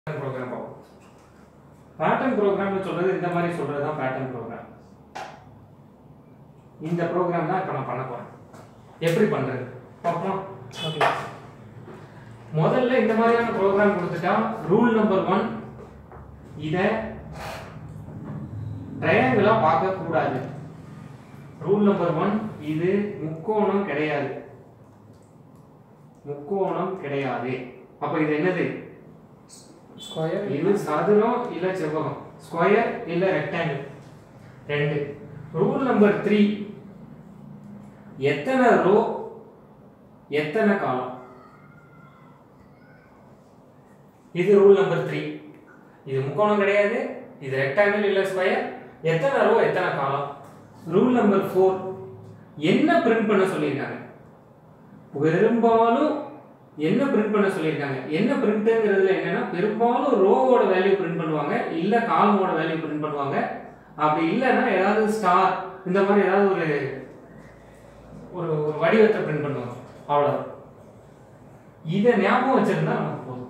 Program பார்ப்போம் pattern ப்ரோக்ராம்னு சொல்றது இந்த மாதிரி சொல்றது தான் பேட்டர்ன் ப்ரோக்ராம் இந்த ப்ரோக்ராம் தான் இப்போ நான் பண்ண போறேன் எப்படி பண்றது பார்ப்போம் ஓகே முதல்ல இந்த மாதிரியான ப்ரோக்ராம் கொடுத்துட்டா ரூல் நம்பர் ஒன் இதை ட்ரையாங்கிளா பார்க்க கூடாது ரூல் நம்பர் ஒன் இது முக்கோணம் கிடையாது முக்கோணம் கிடையாது அப்ப இது என்னது ஸ்கொயர் இது சதுரம் இல்ல செவ்வகம் ஸ்கொயர் இல்ல ரெக்டாங்கிள் ரெண்டு ரூல் நம்பர் த்ரீ எத்தனை ரோ எத்தனை காலம் இது ரூல் நம்பர் த்ரீ இது முக்கோணம் கிடையாது இது ரெக்டாங்கிள் இல்ல ஸ்கொயர் எத்தனை ரோ எத்தனை காலம் ரூல் நம்பர் ஃபோர் என்ன பிரிண்ட் பண்ண சொல்லியிருக்காங்க பெரும்பாலும் என்ன பிரிண்ட் பண்ண சொல்லியிருக்காங்க என்ன பிரிண்ட்ங்கிறதுல என்னன்னா பெரும்பாலும் ரோவோட வேல்யூ பிரிண்ட் பண்ணுவாங்க இல்ல காலமோட வேல்யூ பிரிண்ட் பண்ணுவாங்க அப்படி இல்லைன்னா ஏதாவது ஸ்டார் இந்த மாதிரி ஏதாவது ஒரு ஒரு ஒரு வடிவத்தை பிரிண்ட் பண்ணுவாங்க அவ்வளவுதான் இதை ஞாபகம் வச்சிருந்தா நமக்கு போதும்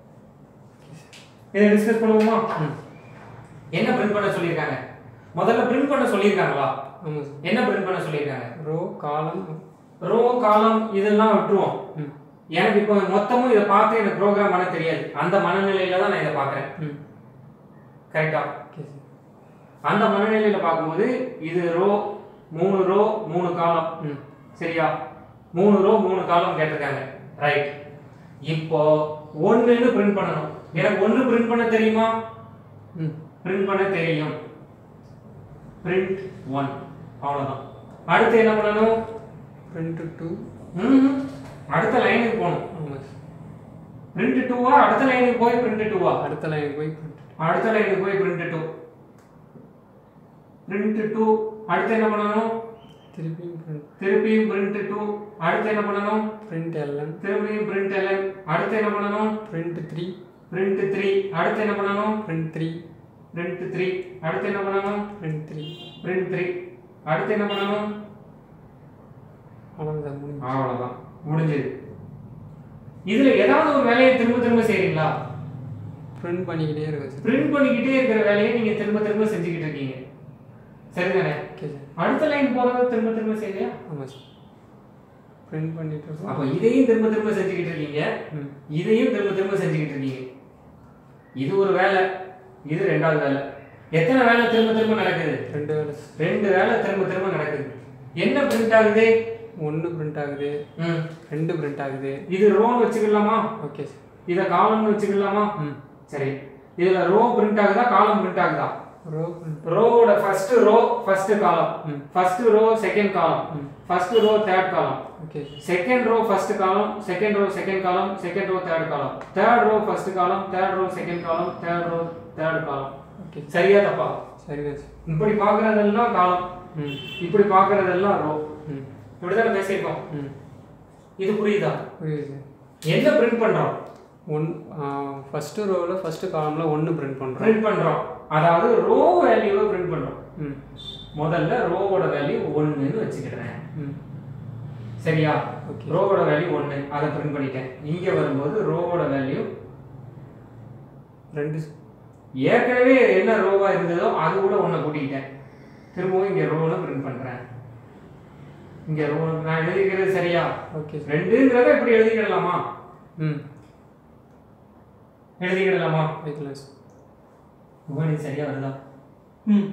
இதை டிஸ்கஸ் பண்ணுவோமா ம். என்ன பிரிண்ட் பண்ண சொல்லியிருக்காங்க முதல்ல பிரிண்ட் பண்ண சொல்லியிருக்காங்களா ஆமாம் சார் என்ன பிரிண்ட் பண்ண சொல்லியிருக்காங்க ரோ காலம் ரோ காலம் இதெல்லாம் விட்டுருவோம் ம் எனக்கு இப்போ மொத்தமும் இதை பார்த்து எனக்கு ப்ரோக்ராம் பண்ண தெரியாது அந்த மனநிலையில தான் நான் இதை பார்க்குறேன் ம் கரெக்டா ஓகே சார் அந்த மனநிலையில பார்க்கும்போது இது ரோ மூணு ரோ மூணு காலம் ம் சரியா மூணு ரோ மூணு காலம் கேட்டிருக்காங்க ரைட் இப்போ ஒண்ணுன்னு பிரிண்ட் பண்ணணும் எனக்கு ஒண்ணு பிரிண்ட் பண்ண தெரியுமா ம் பிரிண்ட் பண்ண தெரியும் பிரிண்ட் ஒன் அவ்வளவுதான் அடுத்து என்ன பண்ணணும் பிரிண்ட் டூ ம்ஹும். அடுத்த லைனுக்கு போகணும் ஆமாம் சார் பிரிண்ட் டூவா அடுத்த லைனுக்கு போய் பிரிண்ட் டூவா அடுத்த லைனுக்கு போய் பிரிண்ட் அடுத்த லைனுக்கு போய் பிரிண்ட் டூ பிரிண்ட் டூ அடுத்து என்ன பண்ணணும் திருப்பியும் பிரிண்ட் திருப்பியும் பிரிண்ட் டூ அடுத்து என்ன பண்ணணும் பிரிண்ட் எல்என் திரும்பியும் பிரிண்ட் எல்என் அடுத்து என்ன பண்ணணும் பிரிண்ட் த்ரீ பிரிண்ட் த்ரீ அடுத்து என்ன பண்ணணும் பிரிண்ட் த்ரீ பிரிண்ட் த்ரீ அடுத்து என்ன பண்ணணும் பிரிண்ட் த்ரீ பிரிண்ட் த்ரீ அடுத்து என்ன பண்ணணும் அவ்வளோதான் சார் முடிஞ்சு அவ்வளவுதான் முடிஞ்சது இதுல ஏதாவது ஒரு வேலையை திரும்ப திரும்ப செய்றீங்களா பிரிண்ட் பண்ணிக்கிட்டே இருக்கு சார் பிரிண்ட் பண்ணிக்கிட்டே இருக்கிற வேலையை நீங்க திரும்ப திரும்ப செஞ்சுக்கிட்டு இருக்கீங்க சரிதானே ஓகே சார் அடுத்த லைன் போறத திரும்ப திரும்ப செய்யலையா ஆமாம் சார் பிரிண்ட் பண்ணிட்டு இருக்கோம் அப்ப இதையும் திரும்ப திரும்ப செஞ்சுக்கிட்டு இருக்கீங்க ம் இதையும் திரும்ப திரும்ப செஞ்சுக்கிட்டு இருக்கீங்க இது ஒரு வேலை இது ரெண்டாவது வேலை எத்தனை வேலை திரும்ப திரும்ப நடக்குது ரெண்டு வேலை சார் ரெண்டு வேலை திரும்ப திரும்ப நடக்குது என்ன பிரிண்ட் ஆகுது ஒன்று பிரிண்ட் ஆகுது ம். ரெண்டு பிரிண்ட் ஆகுது இது ரோன்னு வச்சுக்கலாமா ஓகே சார் இத காலம்னு வச்சுக்கலாமா ம் சரி இதுல ரோ பிரிண்ட் ஆகுதா காலம் பிரிண்ட் ஆகுதா ரோ பிரிண்ட் ரோவோட ஃபர்ஸ்ட் ரோ ஃபர்ஸ்ட் காலம் ம் ஃபர்ஸ்ட் ரோ செகண்ட் காலம் ம் first row third column okay sir second row first column second row second column second row third column third row first column third row second column third row third column okay சரியா தப்பா சரிதான் sir இப்படி பார்க்கறதெல்லாம் காலம் ம் இப்படி பார்க்கறதெல்லாம் row ம் இப்படிதானே பேசியிருக்கோம் ம் இது புரியுதா புரியுது சார் என்ன பிரிண்ட் பண்றோம் ஒன் ஃபஸ்ட்டு ரோவில் ஃபஸ்ட்டு காலமில் ஒன்று பிரிண்ட் பண்ணுறோம் பிரிண்ட் பண்றோம் அதாவது ரோ வேல்யூவை பிரிண்ட் பண்றோம் ம் முதல்ல ரோவோட வேல்யூ ஒன்றுன்னு வச்சுக்கிறேன் ம் சரியா ஓகே ரோவோட வேல்யூ ஒன்று அதை பிரிண்ட் பண்ணிட்டேன் இங்க வரும்போது ரோவோட வேல்யூ ரெண்டு ஏற்கனவே என்ன ரோவா இருந்ததோ அது கூட ஒன்றை கூட்டிக்கிட்டேன் திரும்பவும் இங்க ரோன்னு பிரிண்ட் பண்றேன் இங்க ரோ நான் எழுதிக்கிறது சரியா ஓகே சார் ரெண்டுங்கிறத இப்படி எழுதிக்கிடலாமா ம் எழுதிக்கிடலாமா வைக்கலாம் சார் முகனி சரியா வருதா ம்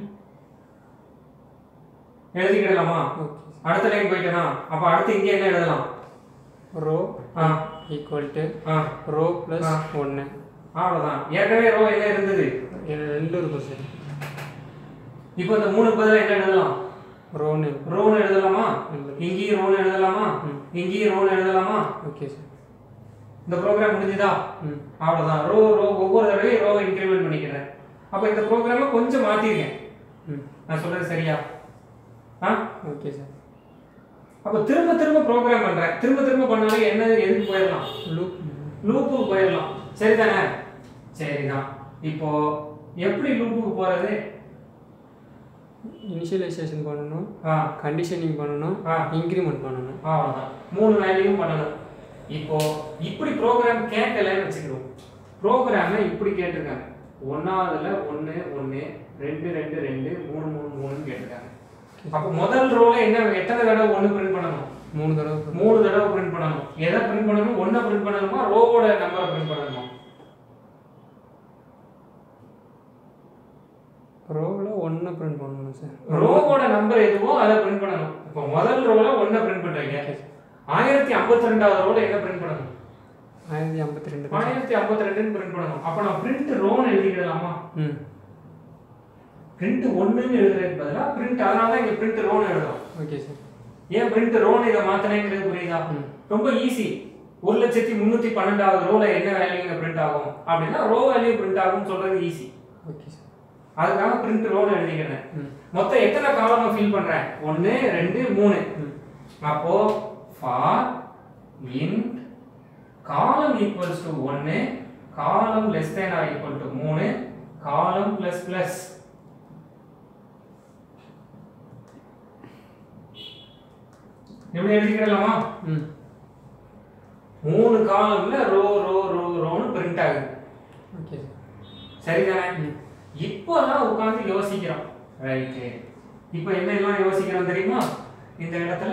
எழுதிக்கிடலாமா ஓகே அடுத்த லைன் போயிட்டேனா அப்ப அடுத்து இங்க என்ன எழுதலாம் row uh equal to ah row plus ஆ. ஒன்று அவ்வளவுதான் ஏற்கனவே ரோ என்ன இருந்தது ரெண்டு இருக்கும் சார் இப்போ இந்த மூணு பதிலா என்ன எழுதலாம் ரோன்னு இருக்கும் ரோன்னு எழுதலாமா எழுதலாம். இங்கேயும் ரோன்னு எழுதலாமா ம். இங்கேயும் ரோன்னு எழுதலாமா ஓகே சார் இந்த ப்ரோக்ராம் முடிஞ்சுதா ம் அவ்வளவுதான் ரோ ரோ ஒவ்வொரு தடவையும் ரோவை இன்க்ரிமெண்ட் பண்ணிக்கிறேன் அப்ப இந்த ப்ரோக்ராமை கொஞ்சம் மாத்திருக்கேன் ம் நான் சொல்றது சரியா ஆ ஓகே சார் அப்ப திரும்ப திரும்ப ப்ரோக்ராம் பண்றேன் திரும்ப திரும்ப பண்ணாலும் என்ன எதுக்கு போயிடலாம் லூப் லூப்புக்கு போயிடலாம் சரிதானே சரிதான் இப்போ எப்படி லூப்புக்கு போறது இனிஷியலைசேஷன் பண்ணணும் ஆ கண்டிஷனிங் பண்ணணும் ஆ. இன்க்ரிமெண்ட் பண்ணணும் அவ்வளவுதான் மூணு வேலையும் பண்ணணும் இப்போ இப்படி ப்ரோக்ராம் கேட்கலன்னு வச்சுக்கிறோம் ப்ரோக்ராமை இப்படி கேட்டிருக்காங்க ஒன்றாவதுல ஒன்று ஒன்று ரெண்டு ரெண்டு ரெண்டு மூணு மூணு மூணுன்னு கேட்டிருக்காங்க அப்போ முதல் ரோல என்ன எத்தனை தடவை ஒன்று பிரிண்ட் பண்ணணும் மூணு தடவை மூணு தடவை பிரிண்ட் பண்ணணும் எதை பிரிண்ட் பண்ணணும் ஒன்றை பிரிண்ட் பண்ணணுமா ரோவோட நம்பரை பிரிண்ட் பண்ணணுமா ரோவில் ஒன்று பிரிண்ட் பண்ணணும் சார் ரோவோட நம்பர் எதுவோ அதை பிரிண்ட் பண்ணணும் இப்போ முதல் ரோல ஒன்றை பிரிண்ட் பண்றீங்க ஆயிரத்தி ஐம்பத்தி ரெண்டாவது ரோல என்ன பிரிண்ட் பண்ணணும் ஆயிரத்தி ஐம்பத்தி ரெண்டு ஆயிரத்தி ஐம்பத்தி ரெண்டுன்னு பிரிண்ட் பண்ணணும் அப்போ நான் பிரிண்ட் ரோன்னு எழுதிக்கிடலாமா ம் பிரிண்ட் ஒன்றுன்னு எழுதுறதுக்கு பதிலாக பிரிண்ட் அதனால தான் இங்கே பிரிண்ட் ரோன்னு எழுதுறோம் ஓகே சார் ஏன் பிரிண்ட் ரோன்னு இதை மாத்தினேங்கிறது புரியுதா ம். ரொம்ப ஈஸி ஒரு லட்சத்தி முந்நூற்றி பன்னெண்டாவது ரோல என்ன வேல்யூங்க பிரிண்ட் ஆகும் அப்படின்னா ரோ வேல்யூ பிரிண்ட் ஆகும்னு சொல்றது ஈஸி ஓகே சார் அதுக்காக பிரிண்ட் ரோன்னு எழுதிக்கிறேன் ம் மொத்தம் எத்தனை காலமை ஃபில் பண்றேன் ஒன்று ரெண்டு மூணு ம் அப்போ ஃபார் இன் காலம் ஈக்குவல்ஸ் டு ஒன்று column less than or equal to மூணு காலம் பிளஸ் பிளஸ் எப்படி எழுதிக்கிடலாமா ம் மூணு காலம்ல ரோ ரோ ரோ ரோன்னு பிரிண்ட் ஆகுது ஓகே சார் சரிதானே ம் இப்போதான் உட்காந்து யோசிக்கிறோம் ரைட்டு இப்போ என்ன எல்லாம் யோசிக்கிறோம் தெரியுமா இந்த இடத்துல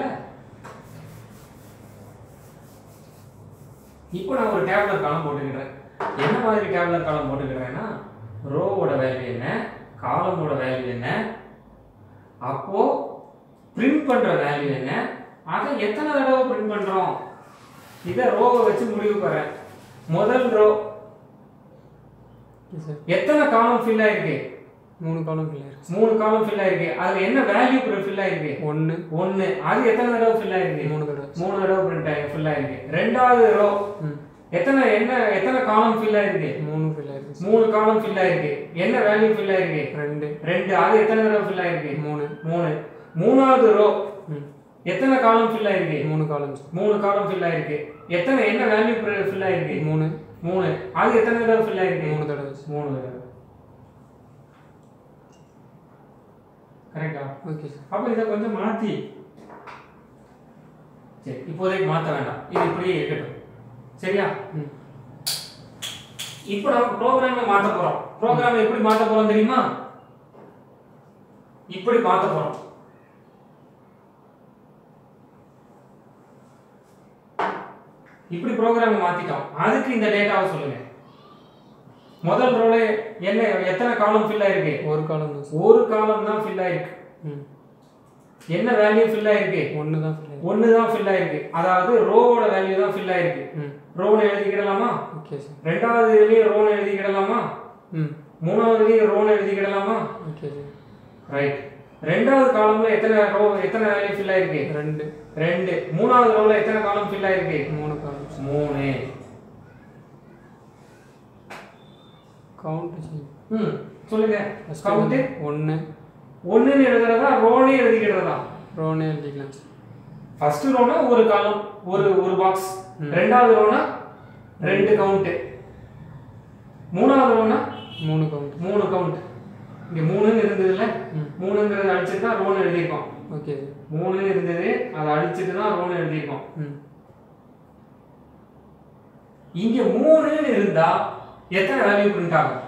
இப்போ நான் ஒரு டேப்லர் காலம் போட்டுக்கிறேன் என்ன மாதிரி டேப்லர் காலம் போட்டுக்கிறேன்னா ரோவோட வேல்யூ என்ன காலமோட வேல்யூ என்ன அப்போ பிரிண்ட் பண்ற வேல்யூ என்ன அதை எத்தனை தடவை பிரிண்ட் பண்றோம் இதை ரோவை வச்சு முடிவு வரேன் முதல் ரோ ஓகே சார் எத்தனை காலம் ஃபில் ஆயிருக்கு மூணு காலம் கிளியர் மூணு காலம் ஃபில் ஆயிருக்கு அதுல என்ன வேல்யூ ஃபில் ஆயிருக்கு ஒன்று ஒன்னு அது எத்தனை தடவை ஃபில் ஆயிருக்கு மூணு தடவை மூணு தடவை பிரிண்ட் ஆகி ஃபில் ஆயிருக்கு ரெண்டாவது ரோ ம் எத்தனை என்ன எத்தனை காலம் ஃபில் ஆயிருக்கு மூணு ஃபில் ஆயிருக்கு சார் மூணு காலம் ஃபில் ஆயிருக்கு என்ன வேல்யூ ஃபில் ஆயிருக்கு ரெண்டு ரெண்டு அது எத்தனை தடவை ஃபில் ஆயிருக்கு மூணு மூணு மூணாவது ரோ ம் எத்தனை காலம் ஃபில் ஆயிருக்கு மூணு காலம் சார் மூணு காலம் ஃபில் ஆயிருக்கு எத்தனை என்ன வேல்யூ ஃபில் ஆயிருக்கு மூணு மூணு அது எத்தனை தடவை ஃபில் ஆயிருக்கு மூணு தடவை சார் மூணு தடவை கரெக்டா ஓகே சார் அப்போ இதை கொஞ்சம் மாற்றி சரி இப்போதைக்கு மாற்ற வேண்டாம் இது இப்படியே இருக்கட்டும் சரியா ம் இப்போ நம்ம ப்ரோக்ராமை மாற்ற போறோம் ப்ரோக்ராமை எப்படி மாற்ற போறோம் தெரியுமா இப்படி மாற்ற போறோம் இப்படி ப்ரோக்ராமை மாத்திட்டோம் அதுக்கு இந்த டேட்டாவை சொல்லுங்க முதல் ரோல என்ன எத்தனை காலம் ஃபில் ஆயிருக்கு ஒரு காலம் தான் சார் ஒரு காலம் தான் ஃபில் ஆயிருக்கு ம் என்ன வேல்யூ ஃபில் ஆயிருக்கு ஒன்று தான் ஃபில் ஆயிருக்கு ஒன்று தான் ஃபில் ஆயிருக்கு அதாவது ரோவோட வேல்யூ தான் ஃபில் ஆயிருக்கு ம் ரோன்னு எழுதிக்கிடலாமா ஓகே சார் ரெண்டாவது இதுலயும் ரோன் எழுதிக்கிடலாமா ம் மூணாவதுலயும் ரோன் எழுதிக்கிடலாமா ஓகே சார் ரைட் ரெண்டாவது காலம்ல எத்தனை ரோ எத்தனை வேல்யூ ஃபில் ஆயிருக்கு ரெண்டு ரெண்டு மூணாவது ரோல எத்தனை காலம் ஃபில் ஆயிருக்கு மூணு காலம் சார் மூணு கவுண்ட் செய்யும் ம் சொல்லுங்க கவுண்ட் ஒன்று ஒண்ணுன்னு எழுதுறதா ரோனே எழுதிக்கிறதா ரோனே எழுதிக்கலாம் சார் ஃபர்ஸ்ட் ரோனா ஒரு காலம் ஒரு ஒரு பாக்ஸ் ம். ரெண்டாவது ரோனா ரெண்டு கவுண்ட் மூணாவது ரோனா மூணு கவுண்ட் மூணு கவுண்ட் இங்க மூணுன்னு இருந்ததுல ம் மூணுங்கிறத அடிச்சுட்டு தான் ரோன் எழுதியிருக்கோம் ஓகே சார் மூணுன்னு இருந்தது அதை அடிச்சுட்டு தான் ரோன் எழுதியிருக்கோம் ம் இங்க மூணுன்னு இருந்தா எத்தனை வேல்யூ பிரிண்ட் ஆகும்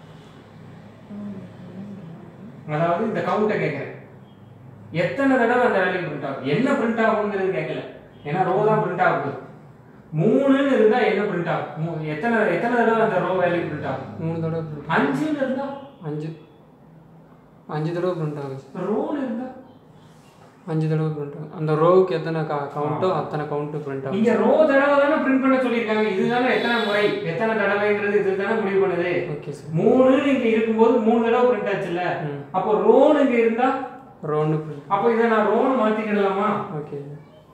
அதாவது இந்த கவுண்ட்டை கேட்குறேன் எத்தனை தடவை அந்த வேல்யூ பிரிண்ட் ஆகும் என்ன பிரிண்ட் ஆகுங்கிறது கேட்கல ஏன்னா ரோ தான் பிரிண்ட் ஆகுது மூணுன்னு இருந்தா என்ன பிரிண்ட் ஆகும் மூ- எத்தனை எத்தனை தடவை அந்த ரோ வேல்யூ பிரிண்ட் ஆகும் மூணு தடவை பிரிண்ட் அஞ்சுன்னு இருந்தா அஞ்சு அஞ்சு தடவை பிரிண்ட் ஆகுது சார் ரோன்னு இருந்தா அஞ்சு தடவை பிரிண்ட் ஆகும் அந்த ரோவுக்கு எத்தனை கா கவுண்ட்டோ அத்தனை கவுண்ட்டு பிரிண்ட் ஆகும் இங்க ரோ தடவை தானே பிரிண்ட் பண்ண சொல்லியிருக்காங்க இதுதானே எத்தனை முறை எத்தனை தடவைங்கிறது இதுதானே முடிவு பண்ணுது ஓகே சார் மூணுன்னு இங்க இருக்கும்போது மூணு தடவை பிரிண்ட் ஆச்சுல்ல ம் அப்போ ரோன் இங்க இருந்தா ரோன்னு பிரிண்ட் அப்போ இதை நான் ரோன் மாத்திக்கிடலாமா ஓகே சார்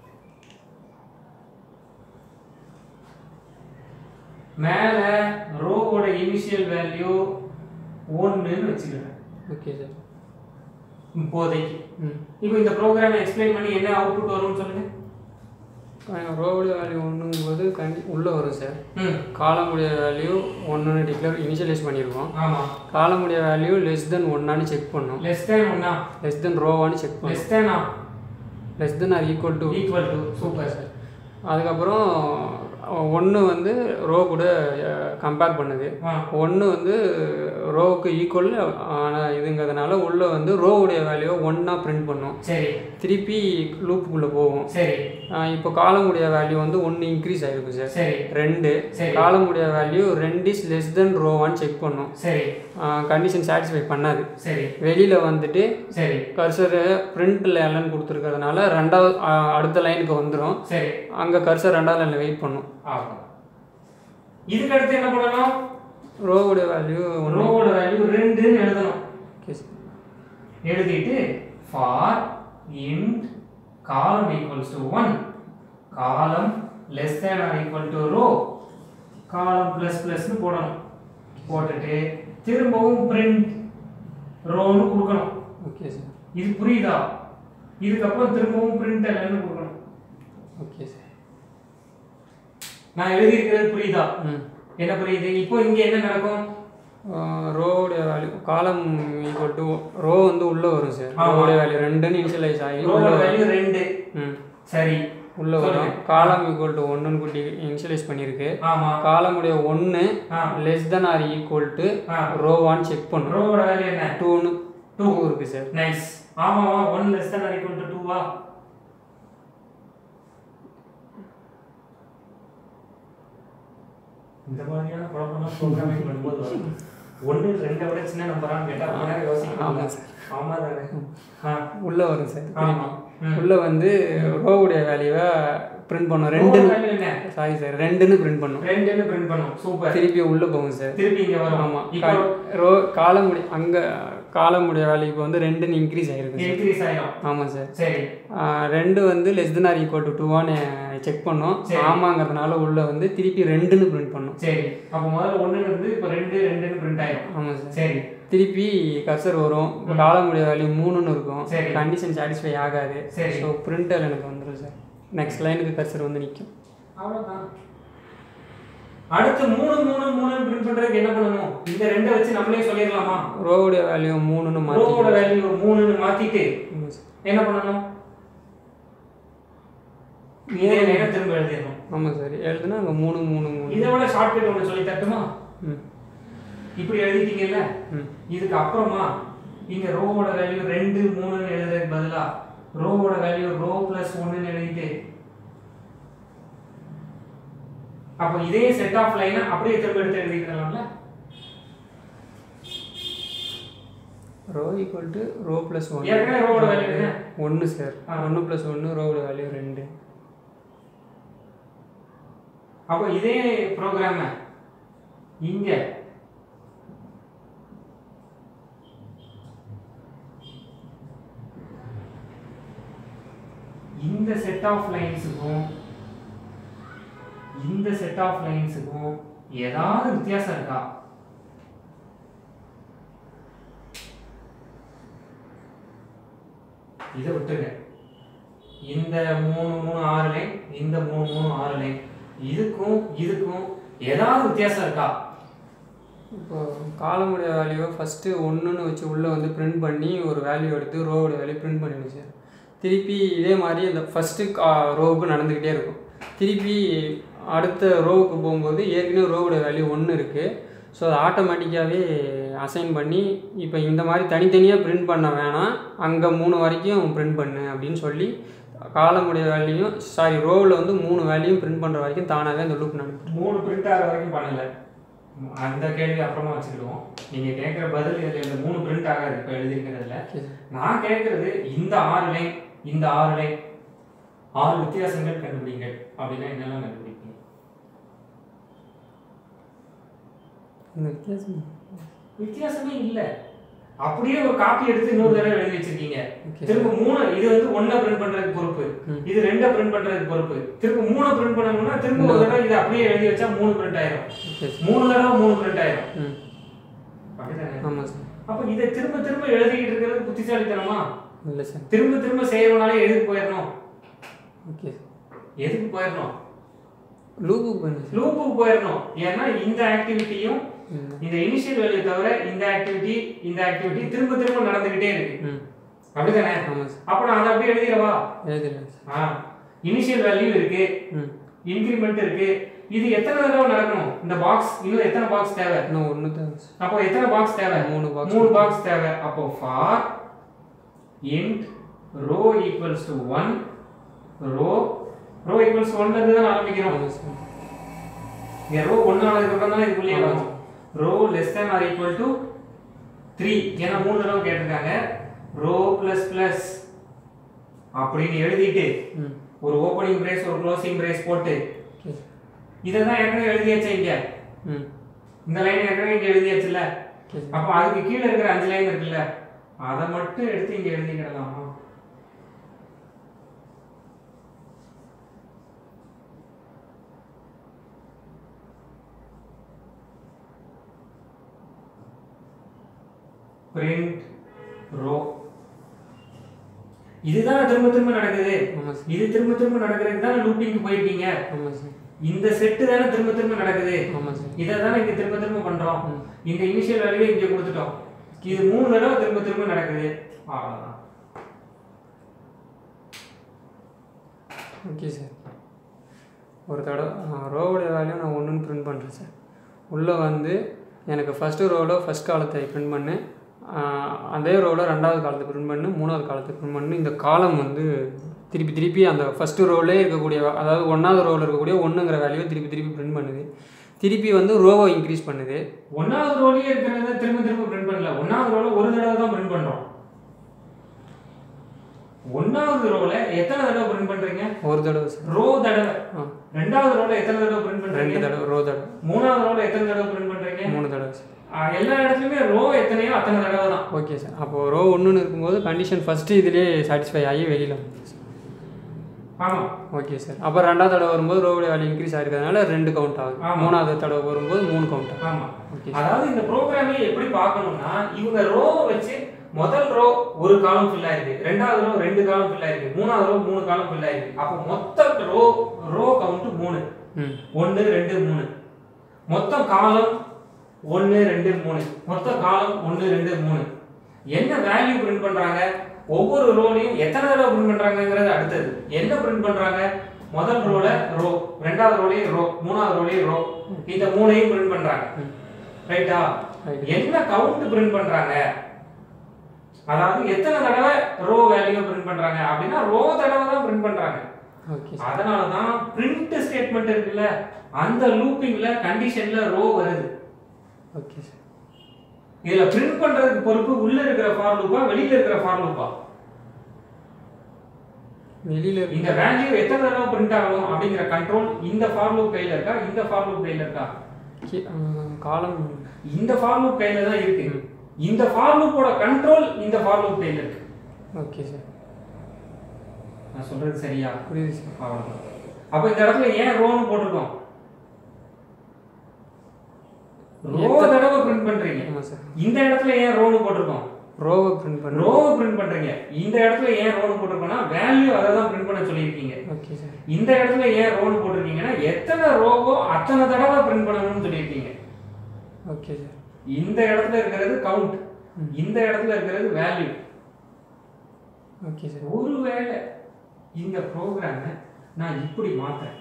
மேல ரோவோட இனிஷியல் வேல்யூ ஒன்றுன்னு வச்சுக்கிறேன் ஓகே சார் இப்போதைக்கு ம் இப்போ இந்த ப்ரோக்ராமை எக்ஸ்பிளைன் பண்ணி என்ன அவுட்புட் வரும்னு சொல்லுங்க ரோவுடைய வேல்யூ ஒன்றுங்கும்போது கண்டி உள்ளே வரும் சார் ம் காலமுடைய வேல்யூ ஒன்றுன்னு டிக்ளேர் இனிஷியலைஸ் பண்ணியிருக்கோம் ஆமா காலமுடைய வேல்யூ லெஸ் தென் ஒன்னான்னு செக் பண்ணோம் லெஸ் தேன் ஒன்னா லெஸ் தென் ரோவான்னு செக் பண்ணோம் லெஸ் தேனா less than or equal to equal to super sir அதுக்கப்புறம் ஒன்று வந்து ரோ கூட கம்பேர் பண்ணுது ஆ ஒன்று வந்து ரோவுக்கு ஈக்குவல் ஆனால் இதுங்கிறதுனால உள்ளே வந்து ரோவுடைய வேல்யூவை ஒன்றா பிரிண்ட் பண்ணும் சரி திருப்பி லூப்புக்குள்ளே போகும் சரி ஆஹ் இப்போ காலமுடைய வேல்யூ வந்து ஒன்று இன்க்ரீஸ் ஆகிருக்கும் சார் சரி ரெண்டு சரி. காலமுடைய வேல்யூ ரெண்டு இஸ் லெஸ் தென் ரோவான்னு செக் பண்ணும் சரி கண்டிஷன் சாட்டிஸ்ஃபை பண்ணாது சரி வெளியில் வந்துட்டு சரி கர்சர் பிரிண்ட்டில் எல்லாம் கொடுத்துருக்கறதுனால ரெண்டாவது ஆஹ் அடுத்த லைனுக்கு வந்துடும் சரி அங்கே கர்சர் ரெண்டாவது லைனில் வெயிட் பண்ணும் ஆகும் இதுக்கு அடுத்து என்ன பண்ணணும் ரோவுடைய வேல்யூ ஒன்று ரோவோட வேல்யூ ரெண்டுன்னு எழுதணும் ஓகே சார் எழுதிட்டு for int column equals to one column less than or equal to row column plus ப்ளஸ்னு போடணும் போட்டுட்டு திரும்பவும் பிரிண்ட் ரோன்னு கொடுக்கணும் ஓகே சார் இது புரியுதா இதுக்கப்புறம் திரும்பவும் பிரிண்ட் எல்லாமே கொடுக்கணும் ஓகே சார் நான் எழுதியிருக்கிறது புரியுதா ம் என்ன புரியுது இப்போ இங்க என்ன நடக்கும் ரோவுடைய value column equal to row வந்து உள்ளே வரும் சார் ஆமா. ரோவுடைய வேல்யூ ரெண்டுன்னு இனிஷியலைஸ் ஆகி ரோவோட உள்ளே வரும் வேல்யூ ரெண்டு ம் சரி உள்ளே வரும் காலம் ஈக்குவல் டு ஒன்றுன்னு கூட்டி இனிஷியலைஸ் பண்ணியிருக்கு ஆமா காலமுடைய ஒன்று uh. Less than or equal to ஆ. ரோவான்னு செக் பண்ணும் ரோவோட வேல்யூ என்ன டூன்னு டூ இருக்குது சார் நைஸ் ஆமாவா one less than or equal to டூவா இந்த மாதிரியான குழப்பம்லாம் ப்ரோக்ராமிங் பண்ணும்போது வரும் ஒன்று ரெண்டை விட சின்ன நம்பரான்னு கேட்டால் ரொம்ப நேரம் யோசிக்கணும் ஆமாம் சார் ஆமா தானே ஆ உள்ளே வரும் சார் ஆமா ம். உள்ளே வந்து ரோவுடைய வேல்யூவை பிரிண்ட் பண்ணும் ரெண்டு ரோவோட வேல்யூ என்ன சாரி சார் ரெண்டுன்னு பிரிண்ட் பண்ணும் ரெண்டுன்னு பிரிண்ட் பண்ணும் சூப்பர் திருப்பி உள்ளே போகும் சார் திருப்பி இங்க வரும் ஆமாம் இப்போ ரோ காலமுடி அங்கே காலமுடைய வேல்யூ இப்போ வந்து ரெண்டுன்னு இன்க்ரீஸ் ஆகிருக்கு சார் இன்க்ரீஸ் ஆயிடும் ஆமாம் சார் சரி ஆஹ் ரெண்டு வந்து less than or equal to டூவான்னு செக் பண்ணோம் சரி. ஆமாங்கிறதுனால உள்ள வந்து திருப்பி ரெண்டுன்னு பிரிண்ட் பண்ணோம் சரி அப்போ முதல்ல ஒண்ணுன்னு இருந்து இப்போ ரெண்டு ரெண்டுன்னு பிரிண்ட் ஆயிடும் ஆமாம் சார் சரி திருப்பி கர்சர் வரும் இப்போ காலமுடைய வேல்யூ மூணுன்னு இருக்கும் சரி. கண்டிஷன் சாட்டிஸ்ஃபை ஆகாது சரி. ஸோ பிரிண்டர் எனக்கு வந்துடும் சார் நெக்ஸ்ட் லைனுக்கு கர்சர் வந்து நிற்கும் அவ்வளவுதான் அடுத்து மூணு மூணு மூணு பிரிண்ட் பண்றதுக்கு என்ன பண்ணணும் இந்த ரெண்டை வச்சு நம்மளே சொல்லிடலாமா ரோவுடைய வேல்யூ மூணுன்னு மாற்றி ரோவோட வேல்யூ மூணுன்னு மாத்திட்டு ஆமாம் சார் என்ன பண்ணணும் இதே நேரம் திரும்ப எழுதிடணும் ஆமாம் சார் எழுதுனா அங்கே மூணு மூணு மூணு இதை விட ஷார்ட்கட் ஒன்று சொல்லி தட்டுமா ம் இப்படி எழுதிட்டீங்கல்ல ம் இதுக்கு அப்புறமா இங்க ரோவோட வேல்யூ ரெண்டு மூணுன்னு எழுதுறதுக்கு பதிலா ரோவோட வேல்யூ ரோ பிளஸ் ஒன்னுன்னு எழுதிட்டு அப்போ இதே செட் ஆஃப் லைனை அப்படியே திரும்ப எடுத்து எழுதிக்கலாம்ல row equal to row plus one ஏற்கனவே ரோவோட வேல்யூ என்ன ஒன்று சார் ஆ. ஒன்று ப்ளஸ் ஒன்று ரோவோட வேல்யூ ரெண்டு அப்போ இதே ப்ரோக்ராம இங்க இந்த செட் ஆஃப் லைன்ஸுக்கும் இந்த செட் ஆஃப் லைன்ஸுக்கும் ஏதாவது வித்தியாசம் இருக்கா இதை விட்டுருங்க இந்த மூணு மூணு ஆறு லைன் இந்த மூணு மூணு ஆறு லைன் இதுக்கும் இதுக்கும் ஏதாவது வித்தியாசம் இருக்கா இப்போ காலமுடைய வேல்யூவை ஃபஸ்ட்டு ஒன்றுன்னு வச்சு உள்ளே வந்து பிரிண்ட் பண்ணி ஒரு வேல்யூ எடுத்து ரோவோட வேல்யூ பிரிண்ட் பண்ணிடுங்க சார் திருப்பி இதே மாதிரி அந்த ஃபஸ்ட்டு ரோவுக்கு நடந்துக்கிட்டே இருக்கும் திருப்பி அடுத்த ரோவுக்கு போகும்போது ஏற்கனவே ரோவோட வேல்யூ ஒன்று இருக்குது ஸோ அதை ஆட்டோமேட்டிக்காகவே அசைன் பண்ணி இப்போ இந்த மாதிரி தனித்தனியாக பிரிண்ட் பண்ண வேணாம் அங்கே மூணு வரைக்கும் பிரிண்ட் பண்ணு அப்படின்னு சொல்லி காலமுடைய வேல்யூயும் சாரி ரோவில் வந்து மூணு வேல்யூயும் பிரிண்ட் பண்ணுற வரைக்கும் தானாகவே அந்த லூப் நடக்கும் மூணு பிரிண்ட் ஆகிற வரைக்கும் பண்ணல அந்த கேள்வி அப்புறமா வச்சுக்கிடுவோம் நீங்க கேட்குற பதில் இதுல இந்த மூணு பிரிண்ட் ஆகாது இப்போ எழுதிருக்கிறதுல நான் கேட்கறது இந்த ஆறு லைன் இந்த ஆறு லைன் ஆறு வித்தியாசங்கள் கண்டுபிடிங்க அப்படின்னா என்னெல்லாம் கண்டுபிடிப்பீங்க இந்த வித்தியாசம் வித்தியாசமே இல்ல அப்படியே ஒரு காப்பி எடுத்து இன்னொரு தடவை எழுதி வச்சிருக்கீங்க Okay. திரும்ப மூணு இது வந்து ஒன்ன பிரிண்ட் பண்றதுக்கு பொறுப்பு ம். இது ரெண்டை பிரிண்ட் பண்றதுக்கு பொறுப்பு திரும்ப மூணை பிரிண்ட் பண்ணணும்னா திரும்ப ஒரு தடவை இதை அப்படியே எழுதி வச்சா மூணு பிரிண்ட் ஆயிரும் ஓகே சார் மூணு தடவை மூணு பிரிண்ட் ஆயிரும் ம் அப்படிதானே ஆமாம் சார் அப்ப இதை திரும்ப திரும்ப எழுதிக்கிட்டு இருக்கிறது புத்திசாலித்தனமா இல்லை சார் திரும்ப திரும்ப செய்யறதுனாலே எதுக்கு போயிடணும் ஓகே எதுக்கு போயிடணும் லூப்புக்கு பண்ணு சார் லூப்புக்கு போயிடணும் ஏன்னா இந்த ஆக்டிவிட்டியும் ம். இந்த இனிஷியல் வேல்யூ தவிர இந்த ஆக்டிவிட்டி இந்த ஆக்டிவிட்டி திரும்ப திரும்ப நடந்துகிட்டே இருக்கு ம் அப்படிதானே ஆமாம் சார் அப்ப நான் அதை அப்படியே எழுதிடவா எழுதிடலாம் சார் ஆ இனிஷியல் வேல்யூ இருக்கு ம் இன்க்ரிமெண்ட் இருக்கு இது எத்தனை தடவை நடக்கணும் இந்த பாக்ஸ் இன்னும் எத்தனை பாக்ஸ் தேவை இன்னும் ஒன்று தான் சார் அப்போ எத்தனை பாக்ஸ் தேவை மூணு பாக்ஸ் மூணு பாக்ஸ் தேவை அப்போ for int row equals to one row row equals ஒன்ல இருந்து தான் ஆரம்பிக்கிறோம் ஆமாம் சார் இங்க ரோ ஒன்னு ஆனதுக்கு அப்புறம் தான் இதுக்குள்ளேயே ஆமா. வரும் row less than or equal to three ஏன்னா மூணு தடவை கேட்டிருக்காங்க ரோ பிளஸ் பிளஸ் அப்படின்னு எழுதிட்டு ம் ஒரு ஓப்பனிங் பிரேஸ் ஒரு க்ளோசிங் பிரேஸ் போட்டு ஓகே இதை தான் ஏற்கனவே எழுதியாச்சு இங்க ம் இந்த லைன் ஏற்கனவே இங்க எழுதியாச்சுல்ல ஓகே சார் அப்போ அதுக்கு கீழே இருக்கிற அஞ்சு லைன் இருக்குல்ல அதை மட்டும் எடுத்து இங்க எழுதிக்கிடலாமா print row இதுதான் திரும்ப திரும்ப நடக்குது ஆமாம் சார் இது திரும்ப திரும்ப நடக்கிறதுக்கு தான் லூப்பிங்க்கு போயிருக்கீங்க ஆமாம் சார் இந்த செட்டு தானே திரும்ப திரும்ப நடக்குது ஆமாம் சார் இதை தானே இங்க திரும்ப திரும்ப பண்றோம் ம். இந்த இனிஷியல் வேல்யூ இங்க கொடுத்துட்டோம் இது மூணு தடவை திரும்ப திரும்ப நடக்குது அவ்வளவுதான் ஓகே சார் ஒரு தடவை ரோவோடைய வேல்யூ நான் ஒன்றுன்னு பிரிண்ட் பண்ணுறேன் சார் உள்ளே வந்து எனக்கு ஃபஸ்ட்டு ரோவில் ஃபஸ்ட் காலத்தை பிரிண்ட் பண்ணு ஆஹ் அதே ரோவில் ரெண்டாவது காலத்தை பிரிண்ட் பண்ணு மூணாவது காலத்தை பிரிண்ட் பண்ணு இந்த காலம் வந்து திருப்பி திருப்பி அந்த ஃபஸ்ட்டு ரோலே இருக்கக்கூடிய அதாவது ஒன்றாவது ரோவில் இருக்கக்கூடிய ஒன்றுங்கிற வேல்யூவை திருப்பி திருப்பி பிரிண்ட் பண்ணுது திருப்பி வந்து ரோவை இன்க்ரீஸ் பண்ணுது ஒன்னாவது ரோலயே இருக்கிறத திரும்ப திரும்ப பிரிண்ட் பண்ணல ஒன்னாவது ரோல ஒரு தடவை தான் பிரிண்ட் பண்றோம் ஒன்னாவது ரோல எத்தனை தடவை பிரிண்ட் பண்றீங்க ஒரு தடவை சார் ரோ தடவை ஆ ரெண்டாவது ரோல எத்தனை தடவை பிரிண்ட் ரெண்டு பண்றீங்க தடவை ரோ தடவை மூணாவது ரோல எத்தனை தடவை பிரிண்ட் பண்றீங்க மூணு தடவை சார் ஆ, எல்லா இடத்துலயுமே ரோ எத்தனையோ அத்தனை தடவை தான் ஓகே சார் அப்போது ரோ ஒன்றுன்னு இருக்கும்போது கண்டிஷன் ஃபஸ்ட்டு இதுலேயே சாட்டிஸ்ஃபை ஆகி வெளியில் வந்துடும் சார் ஆமா ஓகே சார் அப்போ ரெண்டாவது தடவை வரும்போது ரோவுடைய வேல்யூ இன்க்ரீஸ் ஆயிருக்கிறதுனால ரெண்டு கவுண்ட் ஆகுது ஆமா. மூணாவது தடவை வரும்போது மூணு கவுண்ட் ஆகும் ஆமா ஓகே அதாவது இந்த ப்ரோக்ராமே எப்படி பார்க்கணும்னா இவங்க ரோ வச்சு முதல் ரோ ஒரு காலம் ஃபில் ஆயிருக்கு ரெண்டாவது ரோ ரெண்டு காலம் ஃபில் ஆயிருக்கு மூணாவது ரோ மூணு காலம் ஃபில் ஆயிருக்கு அப்போ மொத்த ரோ ரோ கவுண்ட் மூணு ம் ஒன்று ரெண்டு மூணு மொத்தம் காலம் ஒன்று ரெண்டு மூணு மொத்த காலம் ஒன்று ரெண்டு மூணு என்ன வேல்யூ பிரிண்ட் பண்றாங்க ஒவ்வொரு ரோலையும் எத்தனை தடவை பிரிண்ட் பண்றாங்கங்கிறது அடுத்தது என்ன பிரிண்ட் பண்றாங்க முதல் ரோல ரோ ரெண்டாவது ரோலையும் ரோ மூணாவது ரோலையும் ரோ இந்த மூணையும் பிரிண்ட் பண்றாங்க ம். ரைட்டா Right. என்ன கவுண்ட் பிரிண்ட் பண்றாங்க அதாவது எத்தனை தடவை ரோ வேல்யூ பிரிண்ட் பண்றாங்க அப்படின்னா ரோ தடவை தான் பிரிண்ட் பண்றாங்க ஓகே சார் அதனால தான் பிரிண்ட் ஸ்டேட்மெண்ட் இருக்குல்ல அந்த லூப்பிங்ல கண்டிஷன்ல ரோ வருது ஓகே சார் இதுல பிரிண்ட் பண்றதுக்கு பொறுப்பு உள்ள இருக்கிற ஃபார் லூப்பா வெளியில இருக்கிற ஃபார் லூப்பா வெளியில் இந்த வேல்யூ எத்தனை தடவை பிரிண்ட் ஆகணும் அப்படிங்கிற கண்ட்ரோல் இந்த ஃபார் லூப் கையில இருக்கா இந்த ஃபார் லூப் கையில இருக்கா காலம் இந்த ஃபார் லூப் கையில தான் இருக்கு இந்த ஃபார் லூப்போட கண்ட்ரோல் இந்த ஃபார் லூப் கையில இருக்கு ஓகே சார் நான் சொல்றது சரியா புரியுது சார் அவ்வளவுதான் அப்ப இந்த இடத்துல ஏன் ரோன்னு போட்டிருக்கோம் ரோ தடவை பிரிண்ட் பண்றீங்க ஆமாம் சார் இந்த இடத்துல ஏன் ரோன்னு போட்டிருக்கோம் ரோவை பிரிண்ட் பண்ண ரோவை பிரிண்ட் பண்றீங்க இந்த இடத்துல ஏன் ரோன்னு போட்டிருக்கோம்னா வேல்யூ அதை தான் பிரிண்ட் பண்ண சொல்லியிருக்கீங்க ஓகே சார் இந்த இடத்துல ஏன் ரோன்னு போட்டிருக்கீங்கன்னா எத்தனை ரோவோ அத்தனை தடவை பிரிண்ட் பண்ணணும்னு சொல்லியிருக்கீங்க ஓகே சார் இந்த இடத்துல இருக்கிறது கவுண்ட் இந்த இடத்துல இருக்கிறது வேல்யூ ஓகே சார் ஒருவேளை இந்த ப்ரோக்ராமை நான் இப்படி மாத்துறேன்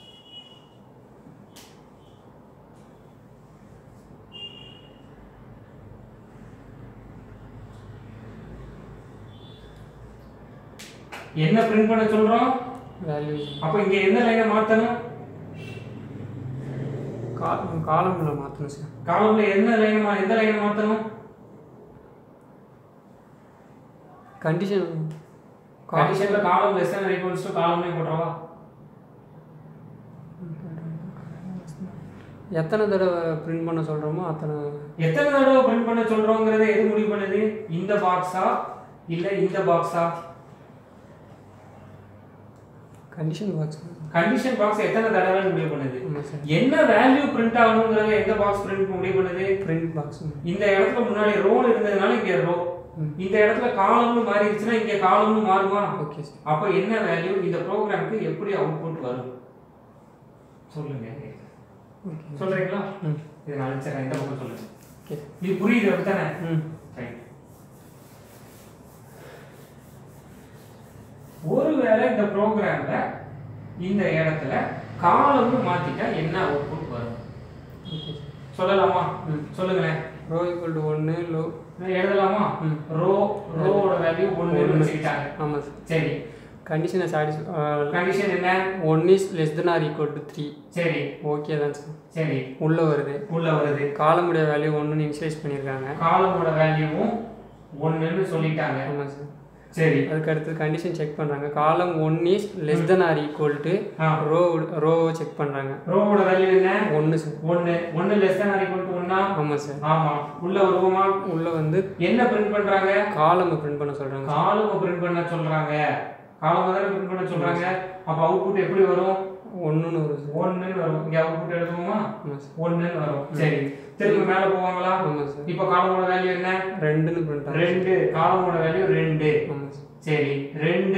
என்ன பிரிண்ட் பண்ண சொல்றோம் வேல்யூ அப்ப இங்க எந்த லைனை மாத்தணும் கா காலமில் மாற்றணும் சார் காலம்ல என்ன லைனை மா எந்த லைனை மாத்தணும் கண்டிஷன் கண்டிஷன்ல column less than equals to காலம்னே போட்டுறவா எத்தனை தடவை பிரிண்ட் பண்ண சொல்கிறோமோ அத்தனை எத்தனை தடவை பிரிண்ட் பண்ண சொல்றோங்கிறத எது முடிவு பண்ணுது இந்த பாக்ஸா இல்ல இந்த பாக்ஸா கண்டிஷன் பாக்ஸ் கண்டிஷன் பாக்ஸ் எத்தனை தடவை முடிவு பண்ணுது ஆமாம் சார் என்ன வேல்யூ பிரிண்ட் ஆகணுங்கிறத எந்த பாக்ஸ் பிரிண்ட் முடிவு பண்ணுது பிரிண்ட் பாக்ஸ் இந்த இடத்துல முன்னாடி ரோல் இருந்ததுனால இங்க ரோ ம். இந்த இடத்துல காலம்னு மாறிடுச்சுன்னா இங்க காலம்னு மாறுமா ஓகே சார் அப்ப என்ன வேல்யூ இந்த ப்ரோக்ராமுக்கு எப்படி அவுட்புட் வரும் சொல்லுங்க ஓகே சொல்றீங்களா ம் இதை நான் அனுப்பிச்சிடுறேன் இந்த பக்கம் சொல்லுங்க ஓகே இது புரியுது அப்படித்தானே ம் ரைட் ஒருவேளை இந்த ப்ரோக்ராம்ல இந்த இடத்துல காலமும் மாத்திட்டா என்ன அவுட்புட் வரும் ஓகே சொல்லலாமா ம். சொல்லுங்களேன் ரோ ஈக்குவல் டு ஒன்று லோ எழுதலாமா ம். ரோ ரோவோட வேல்யூ ஒன்னு ஒண்ணு. வச்சுக்கிட்டாங்க ஆமாம் சார் சரி கண்டிஷனை சாட்டிஸ் கண்டிஷன் என்ன one is less than or equal to three சரி ஓகே தான் சார் சரி உள்ளே வருது உள்ள வருது காலமுடைய வேல்யூ ஒன்றுன்னு இனிஷியலைஸ் பண்ணியிருக்காங்க காலமோட வேல்யூவும் ஒன்னுன்னு சொல்லிட்டாங்க ஆமாம் சார் சரி அதுக்கு அடுத்து கண்டிஷன் செக் பண்ணுறாங்க column one is less than or equal to ah. Row ரோவை செக் பண்ணுறாங்க ரோவோட வேல்யூ என்ன ஒன்று சார் ஒன்னு ஒன்னு less than or equal to ஒன்னா ஆமாம் சார் ஆமா உள்ள வருவோமா உள்ளே வந்து என்ன பிரிண்ட் பண்றாங்க காலமை பிரிண்ட் பண்ண சொல்கிறாங்க காலம் பிரிண்ட் பண்ண சொல்றாங்க காலம் தானே பிரிண்ட் பண்ண சொல்றாங்க அப்ப அவுட்புட் எப்படி வரும் ஒன்றுன்னு வரும் சார் ஒன்னுன்னு வரும் இங்க அவுட்புட் எழுதுவோமா ஆமாம் சார் ஒன்னுன்னு வரும் சரி திரும்ப மேல போவாங்களா ஆமாம் சார் இப்ப காலமோட வேல்யூ என்ன ரெண்டுன்னு பிரிண்ட் ஆகும் ரெண்டு காலமோட வேல்யூ ரெண்டு ஆமாம் சார் சரி ரெண்டு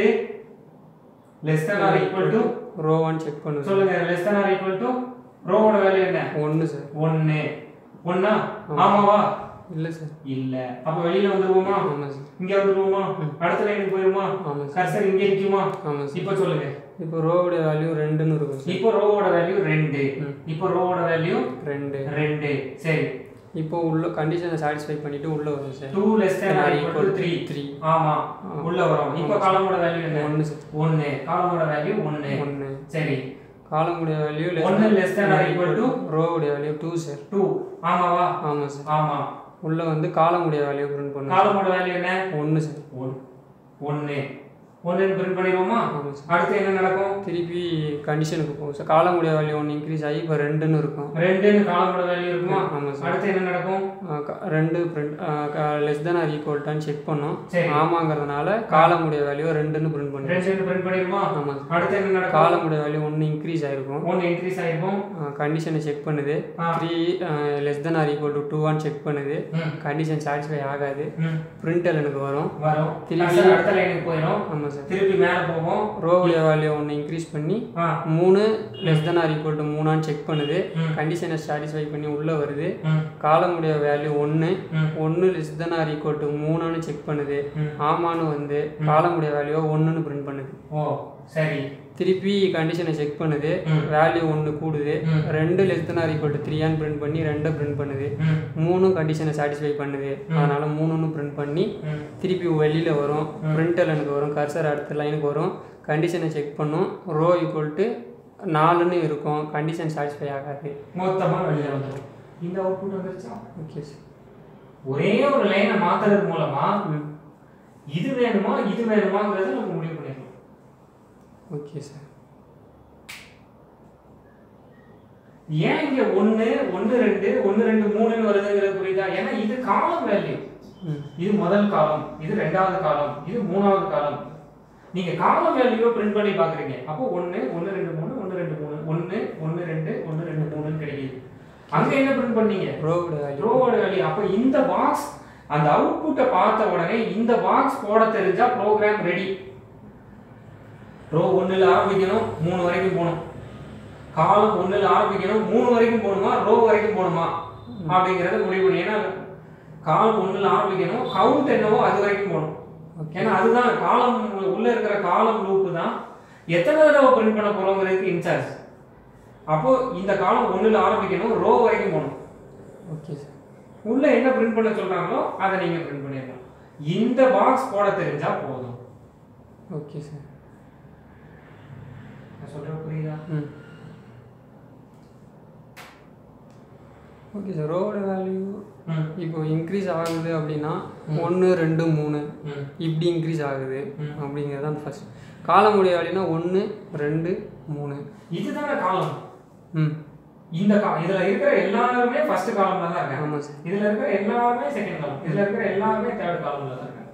less than or equal to ரோவான்னு செக் பண்ணுது சொல்லுங்க less than or equal to ரோவோட வேல்யூ என்ன ஒன்று சார் ஒன்னு ஒன்னா ஆமாவா இல்லை சார் இல்ல அப்ப வெளியில வந்துருவோமா ஆமாம் சார் இங்க வந்துருவோமா அடுத்த லைனுக்கு போயிருமா ஆமாம் சார் கர்சர் இங்க நிக்குமா ஆமாம் சார் இப்ப சொல்லுங்க இப்போ ரோவுடைய வேல்யூ ரெண்டுன்னு இருக்கும் சார் இப்போ ரோவோட வேல்யூ ரெண்டு இப்போ ரோவோட வேல்யூ ரெண்டு ரெண்டு சரி இப்போ உள்ள கண்டிஷனை சாட்டிஸ்ஃபை பண்ணிட்டு உள்ள வரும் sir two less than or equal to three three ஆமா உள்ள வரும் இப்போ காலமோட வேல்யூ என்ன ஒன்று சார் ஒன்னு காலமோட வேல்யூ ஒன்னு ஒன்று சரி காலமுடைய வேல்யூ ஒன்னு less than or equal to ரோவுடைய வேல்யூ டூ சார் டூ ஆமாவா ஆமாம் சார் ஆமா உள்ள வந்து காலமுடைய வேல்யூ பிரிண்ட் பண்ணும் காலமோட வேல்யூ என்ன ஒன்று சார் ஒன் ஒன்னு ஒன்னு பிரிண்ட் பண்ணிடுவோமா ஆமாம் சார் அடுத்து என்ன நடக்கும் திருப்பி கண்டிஷனுக்கு போகும் சார் காலமுடைய வேல்யூ ஒன்று இன்க்ரீஸ் ஆகி இப்போ ரெண்டுன்னு இருக்கும் ரெண்டுன்னு காலமோட வேல்யூ இருக்குமா ஆமாம் சார் அடுத்து என்ன நடக்கும் ஆ, க- ரெண்டு பிரிண்ட் லெஸ் தென் ஆர் ஈக்குவல்ட்டான்னு செக் பண்ணோம் சரி ஆமாங்கிறதுனால காலமுடைய வேல்யூ ரெண்டுன்னு பிரிண்ட் பண்ணி ரெண்டு பிரிண்ட் பண்ணிடுமா ஆமாம் சார் அடுத்து என்ன நடக்கும் காலமுடைய வேல்யூ ஒன்று இன்க்ரீஸ் ஆயிருக்கும் ஒன்னு இன்க்ரீஸ் ஆயிருக்கும் கண்டிஷனை செக் பண்ணுது ஆ. Three less than or equal to டூவான்னு செக் பண்ணுது ம் கண்டிஷன் சாட்டிஸ்ஃபை ஆகாது ம் பிரிண்டல் எனக்கு வரும் வரும் திருப்பி- அடுத்த- அடுத்த லைனுக்கு போயிடும் ஆமாம் சார் திருப்பி மேல போகும் ரோவுடைய வேல்யூ ஒன்று இன்க்ரீஸ் பண்ணி ஆ மூணு less than or equal to மூணான்னு செக் பண்ணுது ம். கண்டிஷனை சாட்டிஸ்ஃபை பண்ணி உள்ளே வருது ம் காலமுடைய வேல்யூ ஒன்று ம். ஒன்று less than or equal to மூணான்னு செக் பண்ணுது ம். ஆமான்னு வந்து காலமுடைய வேல்யூ ஒன்றுன்னு பிரிண்ட் பண்ணுது ஓ சரி திருப்பி கண்டிஷனை செக் பண்ணுது ம். வேல்யூ ஒன்று கூடுது ம். ரெண்டு less than or equal to த்ரீயான்னு பிரிண்ட் பண்ணி ரெண்டை பிரிண்ட் பண்ணுது ம் மூணும் கண்டிஷனை சாட்டிஸ்ஃபை பண்ணுது அதனால மூணுன்னு பிரிண்ட் பண்ணி ம் திருப்பி வெளியில் வரும் பிரிண்டல் எனக்கு வரும் கர்சர் அடுத்த லைனுக்கு வரும் கண்டிஷனை செக் பண்ணும் ரோ ஈக்குவல் டு நாலுன்னு இருக்கும் கண்டிஷன் சாட்டிஸ்ஃபை ஆகாது மொத்தமா வெளியில வந்துடும் இந்த அவுட்புட் வந்துருச்சா ஓகே சார் ஒரே ஒரு லைனை மாத்துறது மூலமா ம் இது வேணுமா இது வேணுமாங்கிறத நம்ம முடிவு பண்ணிடலாம் ஓகே சார் ஏன் இங்க ஒண்ணு ஒண்ணு ரெண்டு ஒண்ணு ரெண்டு மூணுன்னு வருதுங்கிறது புரியுதா ஏன்னா இது காலம் வேல்யூ ம் இது முதல் காலம் இது ரெண்டாவது காலம் இது மூணாவது காலம் நீங்க காலம் வேல்யூவை பிரிண்ட் பண்ணி பாக்குறீங்க அப்போ ஒண்ணு ஒண்ணு ரெண்டு மூணு ஒண்ணு ரெண்டு மூணு ஒண்ணு ஒண்ணு ரெண்டு ஒண்ணு ரெண்டு மூணுன்னு கிடைக்குது அங்க என்ன பிரிண்ட் பண்ணீங்க ரோவோட வேல்யூ ரோவோட வேல்யூ அப்போ இந்த பாக்ஸ் அந்த அவுட்புட்டை பார்த்த உடனே இந்த பாக்ஸ் போட தெரிஞ்சா ப்ரோக்ராம் ரெடி ரோ ஒண்ணுல ஆரம்பிக்கணும் மூணு வரைக்கும் போகணும் காலம் ஒண்ணுல ஆரம்பிக்கணும் மூணு வரைக்கும் போகணுமா ரோ வரைக்கும் போகணுமா அப்படிங்கறத முடிவு பண்ணி ஏன்னா காலம் ஒண்ணுல ஆரம்பிக்கணும் கவுண்ட் என்னவோ அது வரைக்கும் போகணும் ஏன்னா அதுதான் காலம் உள்ள இருக்கிற காலம் லூப்பு தான் எத்தனை தடவை பிரிண்ட் பண்ண போறோங்கிறதுக்கு இன்சார்ஜ் அப்போ இந்த காலம் ஒண்ணுல ஆரம்பிக்கணும் ரோ வரைக்கும் போகணும் ஓகே சார் உள்ள என்ன பிரிண்ட் பண்ண சொல்றாங்களோ அதை நீங்க பிரிண்ட் பண்ணிடலாம் இந்த பாக்ஸ் போட தெரிஞ்சா போதும் ஓகே சார் நான் சொல்றது புரியுதா ம் ஓகே சார் ரோவோட வேல்யூ ம் இப்போ இன்க்ரீஸ் ஆகுது அப்படின்னா ஒன்று ரெண்டு மூணு ம் இப்படி இன்க்ரீஸ் ஆகுது ம். அப்படிங்கிறது தான் ஃபர்ஸ்ட் காலமுடைய வேல்யூனா ஒன்று ரெண்டு மூணு இதுதானே காலம் ம் இந்த கா இதுல இருக்கிற எல்லாருமே ஃபர்ஸ்ட் காலம்ல தான் இருக்காங்க ஆமாம் சார் இதுல இருக்கிற எல்லாருமே செகண்ட் காலம் இதுல இருக்கிற எல்லாருமே தேர்ட் காலம்ல தான் இருக்காங்க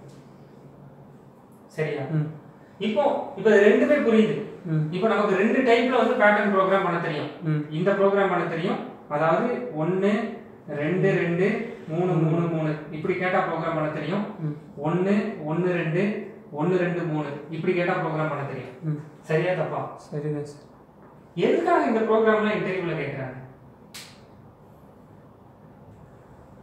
சரியா ம் இப்போ இப்போ இது ரெண்டுமே புரியுது ம் இப்போ நமக்கு ரெண்டு டைப்ல வந்து பேட்டர்ன் ப்ரோக்ராம் பண்ண தெரியும் ம் இந்த ப்ரோக்ராம் பண்ண தெரியும் அதாவது ஒன்று ரெண்டு ரெண்டு மூணு மூணு மூணு இப்படி கேட்டா ப்ரோக்ராம் பண்ண தெரியும் ம் ஒன்று ஒன்று ரெண்டு ஒன்று ரெண்டு மூணு இப்படி கேட்டா ப்ரோக்ராம் பண்ண தெரியும் ம் சரியா தப்பா சரிதான் சார் எதுக்காக இந்த ப்ரோக்ராம்லாம் இன்டர்வியூல கேட்குறாங்க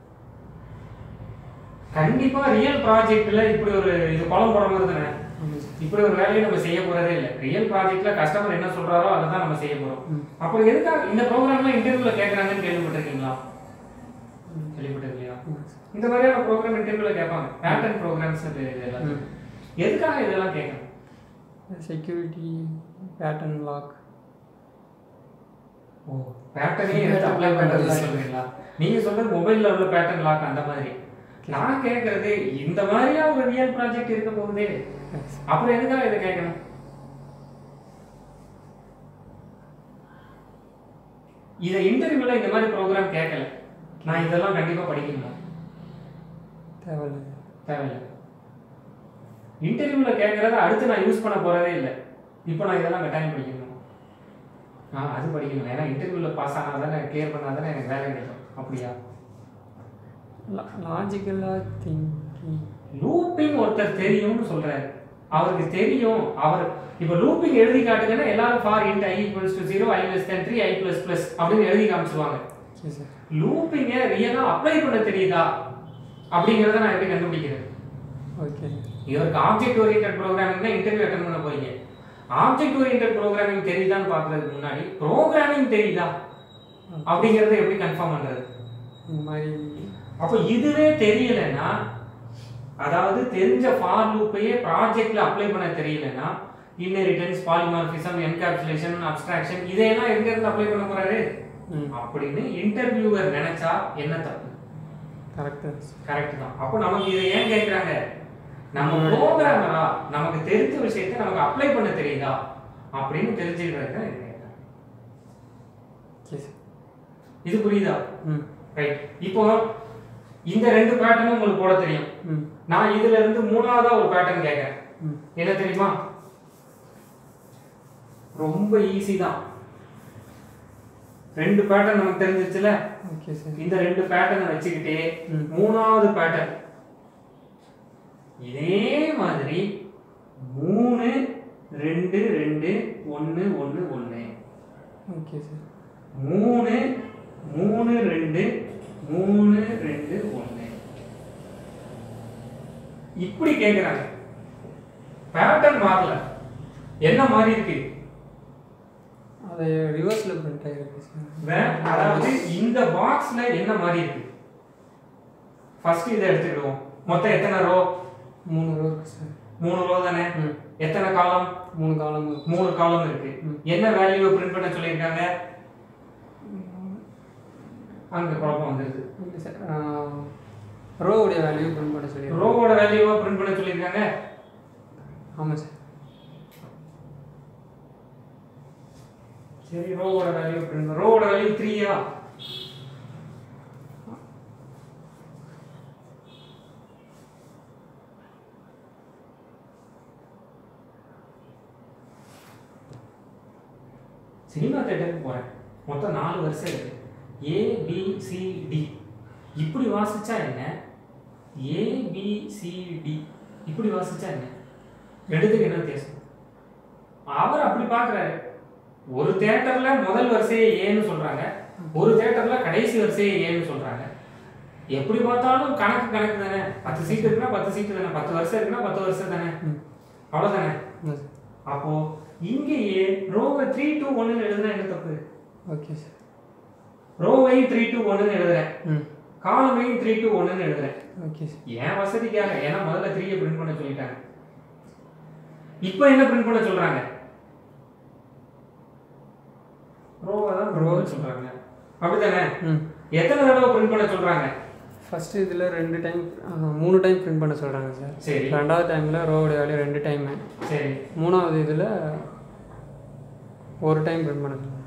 கண்டிப்பா ரியல் ப்ராஜெக்ட்ல இப்படி ஒரு இது குளம் போட மாதிரி தானே ஆமாம் சார் இப்படி ஒரு வேலையை நம்ம செய்ய போறதே இல்லை ரியல் ப்ராஜெக்ட்ல கஸ்டமர் என்ன சொல்றாரோ அதை தான் நம்ம செய்ய போறோம் ம். அப்போ எதுக்காக இந்த ப்ரோக்ராம்லாம் இன்டர்வியூல கேட்கறாங்கன்னு கேள்விப்பட்டிருக்கீங்களா கேள்விப்பட்டிருக்கீங்களா இந்த மாதிரியான ப்ரோக்ராம் இன்டர்வியூல கேட்பாங்க பேட்டர்ன் ப்ரோக்ராம்ஸ் அது இதெல்லாம் ம். எதுக்காக இதெல்லாம் கேட்கணும் செக்யூரிட்டி பேட்டர்ன் லாக் ஓ பேட்டர்னே எடுத்து அப்ளை பண்றது சொல்றீங்களா நீங்க சொல்றது மொபைல்ல உள்ள பேட்டர்ன் லாக் அந்த மாதிரி நான் கேட்கறது இந்த மாதிரியா ஒரு ரியல் ப்ராஜெக்ட் இருக்க போகுதே அப்புறம் எதுக்காக இதை கேட்கணும் இதை இன்டர்வியூல இந்த மாதிரி ப்ரோக்ராம் கேட்கல நான் இதெல்லாம் கண்டிப்பா படிக்கணுமா தேவையில்லை தேவையில்லை இன்டர்வியூல கேட்கறத அடுத்து நான் யூஸ் பண்ண போறதே இல்லை இப்போ நான் இதெல்லாம் கட்டாயம் படிக்கணும் ஆ அது படிக்கணும் ஏன்னா இன்டர்வியூல பாஸ் ஆனால் தானே கிளியர் பண்ணால் தானே எனக்கு வேலை கிடைக்கும் அப்படியா லாஜிக்கலாக திங்கிங் லூப்பிங் ஒருத்தர் தெரியும்னு சொல்றாரு அவருக்கு தெரியும் அவர் இப்போ லூப்பிங் எழுதி காட்டுங்கன்னா எல்லாரும் for int i equals to zero i less than three i plus plus அப்படின்னு எழுதி காமிச்சிருவாங்க ஓகே சார் லூப்பிங்கை ரியலாக அப்ளை பண்ண தெரியுதா அப்படிங்கிறத நான் எப்படி கண்டுபிடிக்கிறேன் ஓகே இவருக்கு ஆப்ஜெக்ட் ஓரியன்ட் ப்ரோக்ராமிங் தான் இன்டர்வியூ அட்டன் பண்ண போறீங்க ஆப்ஜெக்ட் ஓரியன்ட் ப்ரோக்ராமிங் தெரியுதான்னு பார்க்கறதுக்கு முன்னாடி ப்ரோக்ராமிங் தெரியுதா அப்படிங்கறத எப்படி கன்ஃபார்ம் பண்றது இந்த மாதிரி அப்போ இதுவே தெரியலன்னா அதாவது தெரிஞ்ச ஃபார் லூப்பையே ப்ராஜெக்ட்ல அப்ளை பண்ண தெரியலன்னா இன்னெரிட்டன்ஸ் பாலிமார்பிசம் என்கேப்சுலேஷன் அப்ஸ்ட்ராக்ஷன் இதையெல்லாம் எங்க இருந்து அப்ளை பண்ண போறாரு ம் அப்படின்னு இன்டர்வியூவர் நினைச்சா என்ன தப்பு கரெக்டு கரெக்ட் தான் அப்போ நமக்கு இதை ஏன் கேட்குறாங்க நம்ம ப்ரோக்ராமரா நமக்கு தெரிஞ்ச விஷயத்தை நமக்கு அப்ளை பண்ண தெரியுதா அப்படின்னு தெரிஞ்சுக்கிறதுக்கு தான் இது கேட்குறாங்க ஓகே சார் இது புரியுதா ம் ரைட் இப்போ இந்த ரெண்டு பேட்டர்னும் உங்களுக்கு போட தெரியும் ம் நான் இதுல இருந்து மூணாவதா ஒரு பேட்டர்ன் கேட்கறேன் ம் என்ன தெரியுமா ரொம்ப ஈஸி தான் ரெண்டு பேட்டர்ன் நமக்கு தெரிஞ்சிருச்சுல ஓகே சார் இந்த ரெண்டு பேட்டர்னை வச்சுக்கிட்டே ம். மூணாவது பேட்டர்ன் இதே மாதிரி மூணு ரெண்டு ரெண்டு ஒன்று ஒன்று ஒன்று ஓகே சார் மூணு மூணு ரெண்டு மூணு ரெண்டு ஒன்று இப்படி கேட்குறாங்க பேட்டர்ன் மாறல என்ன மாறி இருக்கு அது ரிவர்ஸில் பிரிண்ட் ஆகிருக்கு சார் வே- அதாவது இந்த பாக்ஸ்ல என்ன மாறி இருக்கு ஃபர்ஸ்ட் இதை எடுத்துக்கிடுவோம் மொத்தம் எத்தனை ரோ மூணு ரோ இருக்கு சார் மூணு ரோ தானே ம் எத்தனை காலம் மூணு காலம் இருக்கு மூணு காலம் இருக்கு ம். என்ன வேல்யூவை பிரிண்ட் பண்ண சொல்லியிருக்காங்க அங்க குழப்பம் வந்துருது இல்லை சார் ரோவுடைய வேல்யூ பிரிண்ட் பண்ண சொல்லி ரோவோட வேல்யூவை பிரிண்ட் பண்ண சொல்லியிருக்காங்க ஆமாம் சார் சரி ரோவோட வேல்யூ பிரிண்ட் ரோவோட வேல்யூ த்ரீயா சினிமா தேட்டருக்கு போறேன் மொத்தம் நாலு வருஷம் இருக்கு ஏ பி சி டி இப்படி வாசிச்சா என்ன ஏ பி சி டி இப்படி வாசிச்சா என்ன ரெண்டுத்துக்கு என்ன வித்தியாசம் அவர் அப்படி பார்க்குறாரு ஒரு தேட்டர்ல முதல் வரிசையை ஏன்னு சொல்றாங்க ஒரு தேட்டர்ல கடைசி வரிசையை ஏன்னு சொல்றாங்க எப்படி பார்த்தாலும் கணக்கு கணக்கு தானே பத்து சீட் இருக்குன்னா பத்து சீட்டு தானே பத்து வருஷம் இருக்குன்னா பத்து வருஷம் தானே ம் அவ்வளவுதானே ஆமாம் சார் அப்போ இங்கேயே ரோவை த்ரீ டூ ஒன்னு எழுதுனா என்ன தப்பு ஓகே சார் ரோவையும் த்ரீ டூ ஒன்னு எழுதுறேன் ம் காலமையும் த்ரீ டூ ஒன்னு எழுதுறேன் ஓகே சார் என் வசதிக்காக ஏன்னா முதல்ல த்ரீயை பிரிண்ட் பண்ண சொல்லிட்டாங்க இப்போ என்ன பிரிண்ட் பண்ண சொல்றாங்க ரோவை தான் Row. ரோன்னு சொல்றாங்க அப்படிதானே ம் எத்தனை தடவை பிரிண்ட் பண்ண சொல்றாங்க ஃபஸ்ட்டு இதில் ரெண்டு டைம் மூணு டைம் பிரிண்ட் பண்ண சொல்கிறாங்க சார் சரி ரெண்டாவது டைமில் ரோவுடைய வேல்யூ ரெண்டு டைமு சரி மூணாவது இதில் ஒரு டைம் பிரிண்ட் பண்ண சொல்றாங்க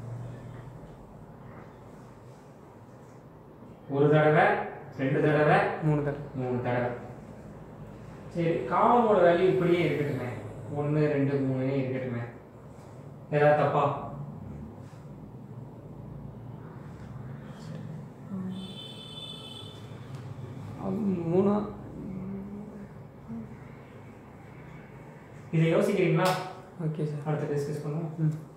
ஒரு தடவை ரெண்டு தடவை மூணு தடவை மூணு தடவை சரி காலமோட வேல்யூ இப்படியே இருக்கட்டுமே ஒன்று ரெண்டு மூணு இருக்கட்டுமே ஏதாவது தப்பா அம், மூணா இதை யோசிக்கிறீங்களா ஓகே சார் அடுத்து டிஸ்கஸ் பண்ணுவோம் ம்